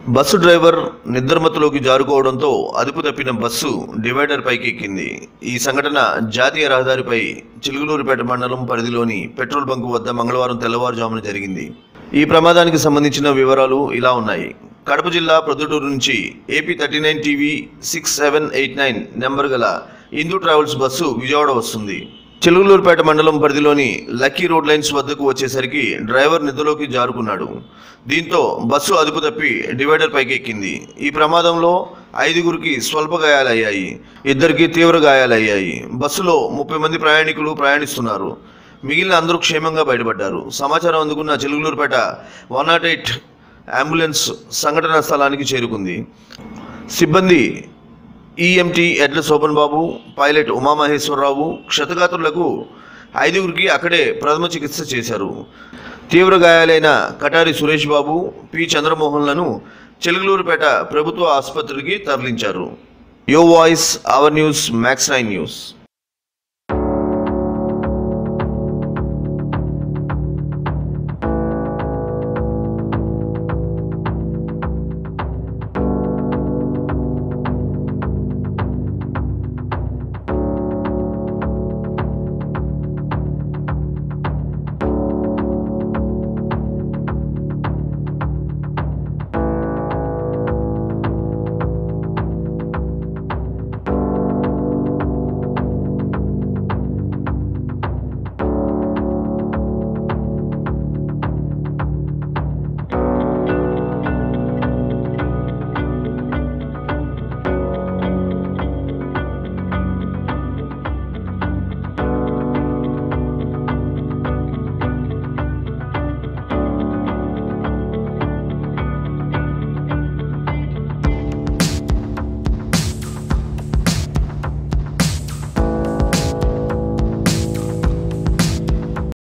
bus driver నిద్రమత్తులోకి జారుకోవడంతో అదుపు తప్పిన bus divider పైకి ఎక్కింది ఈ సంఘటన జాతీయ రహదారిపై చిలుగులూరుపేట మండలం పరిధిలోని పెట్రోల్ బంకు వద్ద మంగళవారం తెల్లవారుజామున జరిగింది ఈ ప్రమాదానికి సంబంధించిన వివరాలు ఇలా ఉన్నాయి కడప జిల్లా ప్రొద్దుటూరు నుంచి AP thirty nine TV six seven eight nine number గల హిందూ ట్రావెల్స్ బస్సు విజయవాడ వస్తుంది చిలుగులూరుపేట మండలం పరిధిలోని లక్కీ రోడ్ లైన్స్ వద్దకు వచ్చేసరికి డ్రైవర్ నిద్రలోకి జారుకున్నాడు దీంతో బస్సు అదుపు తప్పి డివైడర్ పైకి ఎక్కింది ఈ ప్రమాదంలో ఐదుగురికి స్వల్ప గాయాలయ్యాయి ఇద్దరికి తీవ్ర గాయాలయ్యాయి బస్సులో ముప్పై మంది ప్రయాణికులు ప్రయాణిస్తున్నారు మిగిలిన అందరూ క్షేమంగా బయటపడ్డారు సమాచారం అందుకున్న Chilakaluripet one nought eight ambulance సంఘటనా స్థలానికి చేరుకుంది సిబ్బంది ఈఎంటీ ఎడ్ల శోభన్ బాబు పైలట్ ఉమామహేశ్వరరావు క్షతగాత్రులకు ఐదుగురికి అక్కడే ప్రథమ చికిత్స చేశారు తీవ్ర గాయాలైన కటారి సురేష్ బాబు పి చంద్రమోహన్లను చిలుగులూరుపేట ప్రభుత్వ ఆసుపత్రికి తరలించారు your voice our news max nine news